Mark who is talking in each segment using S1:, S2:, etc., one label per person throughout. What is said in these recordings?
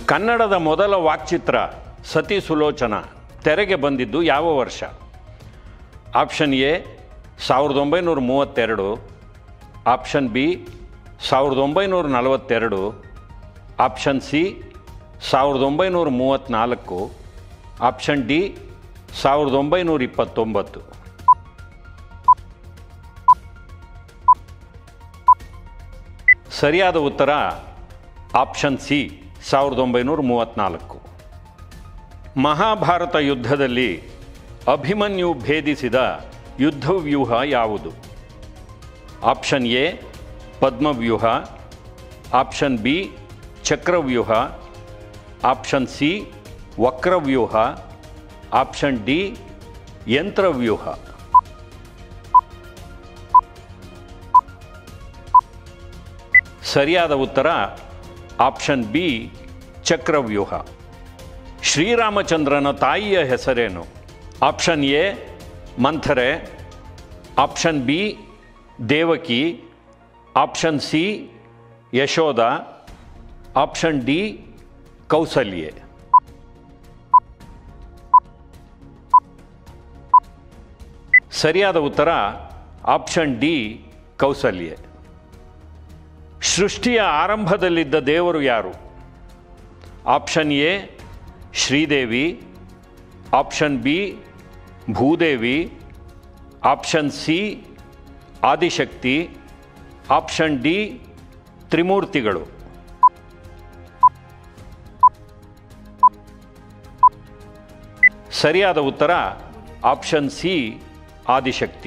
S1: ಕನ್ನಡದ ಮೊದಲ ವಾಕ್ಚಿತ್ರ ಸತಿ ಸುಲೋಚನ ತೆರೆಗೆ ಬಂದಿದ್ದು ಯಾವ ವರ್ಷ ಆಪ್ಷನ್ ಎ ಸಾವಿರದ ಒಂಬೈನೂರ ಮೂವತ್ತೆರಡು ಆಪ್ಷನ್ ಬಿ ಸಾವಿರದ ಒಂಬೈನೂರ ನಲವತ್ತೆರಡು ಆಪ್ಷನ್ ಸಿ ಸಾವಿರದ ಒಂಬೈನೂರ ಮೂವತ್ತ್ನಾಲ್ಕು ಆಪ್ಷನ್ ಡಿ ಸಾವಿರದ ಒಂಬೈನೂರ ಇಪ್ಪತ್ತೊಂಬತ್ತು ಸರಿಯಾದ ಉತ್ತರ ಆಪ್ಷನ್ ಸಿ ಸಾವಿರದ ಒಂಬೈನೂರ ಮೂವತ್ತ್ನಾಲ್ಕು ಮಹಾಭಾರತ ಯುದ್ಧದಲ್ಲಿ ಅಭಿಮನ್ಯು ಭೇದಿಸಿದ ಯುದ್ಧವ್ಯೂಹ ಯಾವುದು option A Padmavyuha option B Chakravyuha option C Vakravyuha option D Yantravyuha ಸರಿಯಾದ ಉತ್ತರ ಆಪ್ಷನ್ ಬಿ ಚಕ್ರವ್ಯೂಹ ಶ್ರೀರಾಮಚಂದ್ರನ ತಾಯಿಯ ಹೆಸರೇನು option A Manthara option B Devaki option C Yashoda option D Kausalya ಸರಿಯಾದ ಉತ್ತರ ಆಪ್ಷನ್ ಡಿ ಕೌಸಲ್ಯೆ ಸೃಷ್ಟಿಯ ಆರಂಭದಲ್ಲಿದ್ದ ದೇವರು ಯಾರು option A Sridevi option B Bhudevi option C Adishakti option D ತ್ರಿಮೂರ್ತಿಗಳು ಸರಿಯಾದ ಉತ್ತರ ಆಪ್ಷನ್ ಸಿ ಆದಿಶಕ್ತಿ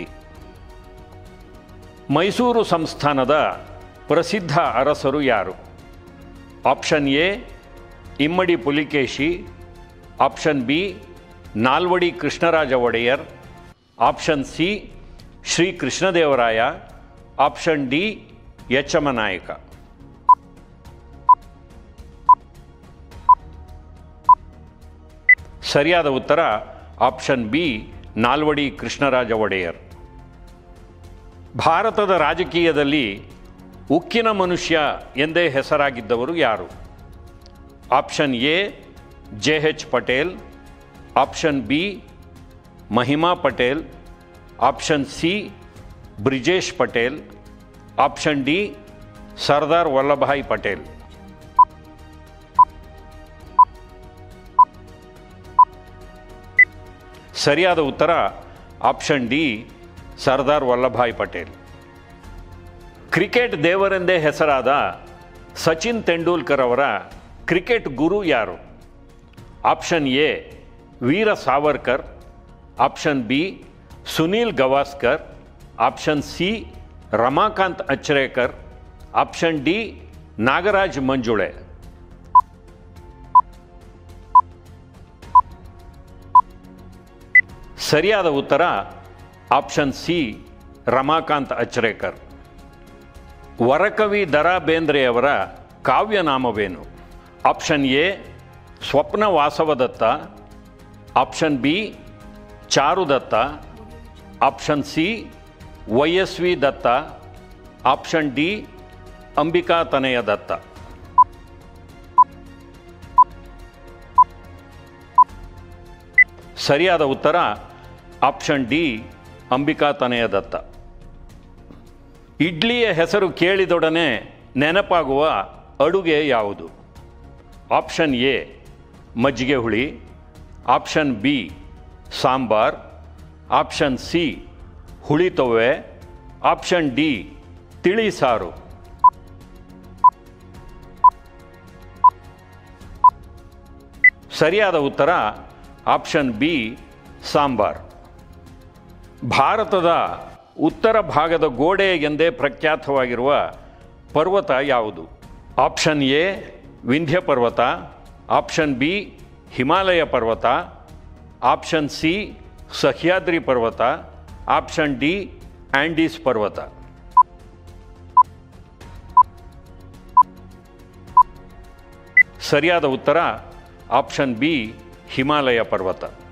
S1: ಮೈಸೂರು ಸಂಸ್ಥಾನದ ಪ್ರಸಿದ್ಧ ಅರಸರು ಯಾರು option A Immadi Pulakeshi option B Nalvadi Krishnaraja Wodeyar option C Shri Krishnadevaraya option D Yachamanayaka ಸರಿಯಾದ ಉತ್ತರ ಆಪ್ಷನ್ ಬಿ ನಾಲ್ವಡಿ ಕೃಷ್ಣರಾಜ ಒಡೆಯರ್ ಭಾರತದ ರಾಜಕೀಯದಲ್ಲಿ ಉಕ್ಕಿನ ಮನುಷ್ಯ ಎಂದೇ ಹೆಸರಾಗಿದ್ದವರು ಯಾರು option A J H Patel option B Mahima Patel option C Brijesh Patel option D Sardar Vallabhbhai Patel ಸರಿಯಾದ ಉತ್ತರ option D Sardar Vallabhbhai Patel cricket ದೇವರೆಂದೇ ಹೆಸರಾದ ಸಚಿನ್ ತೆಂಡೂಲ್ಕರ್ ಅವರ ಕ್ರಿಕೆಟ್ ಗುರು ಯಾರು option A Veer Savarkar option B Sunil Gavaskar option C Ramakant Achrekar option D Nagraj Manjule ಸರಿಯಾದ ಉತ್ತರ ಆಪ್ಷನ್ ಸಿ ರಮಾಕಾಂತ್ ಅಚ್ರೇಕರ್ ವರಕವಿ ದರಾ ಬೇಂದ್ರೆಯವರ ಕಾವ್ಯನಾಮವೇನು option A Swapna Vasavadatta option B Charudatta option C YSV Datta option D Ambika Tanaya Datta ಸರಿಯಾದ ಉತ್ತರ ಆಪ್ಷನ್ ಡಿ ಅಂಬಿಕಾ ತನಯ ದತ್ತ ಇಡ್ಲಿಯ ಹೆಸರು ಕೇಳಿದೊಡನೆ ನೆನಪಾಗುವ ಅಡುಗೆ ಯಾವುದು ಆಪ್ಷನ್ ಎ ಮಜ್ಜಿಗೆ ಹುಳಿ option B sambar option C ಹುಳಿ ತೊವ್ವೆ ಆಪ್ಷನ್ ಡಿ ತಿಳಿ ಸಾರು ಸರಿಯಾದ ಉತ್ತರ ಆಪ್ಷನ್ ಬಿ ಸಾಂಬಾರ್ ಭಾರತದ ಉತ್ತರ ಭಾಗದ ಗೋಡೆ ಎಂದೇ ಪ್ರಖ್ಯಾತವಾಗಿರುವ ಪರ್ವತ ಯಾವುದು ಆಪ್ಷನ್ ಎ ವಿಂಧ್ಯ ಪರ್ವತ ಆಪ್ಷನ್ ಬಿ ಹಿಮಾಲಯ ಪರ್ವತ ಆಪ್ಷನ್ ಸಿ ಸಹ್ಯಾದ್ರಿ ಪರ್ವತ ಆಪ್ಷನ್ ಡಿ ಆಂಡೀಸ್ ಪರ್ವತ ಸರಿಯಾದ ಉತ್ತರ ಆಪ್ಷನ್ ಬಿ ಹಿಮಾಲಯ ಪರ್ವತ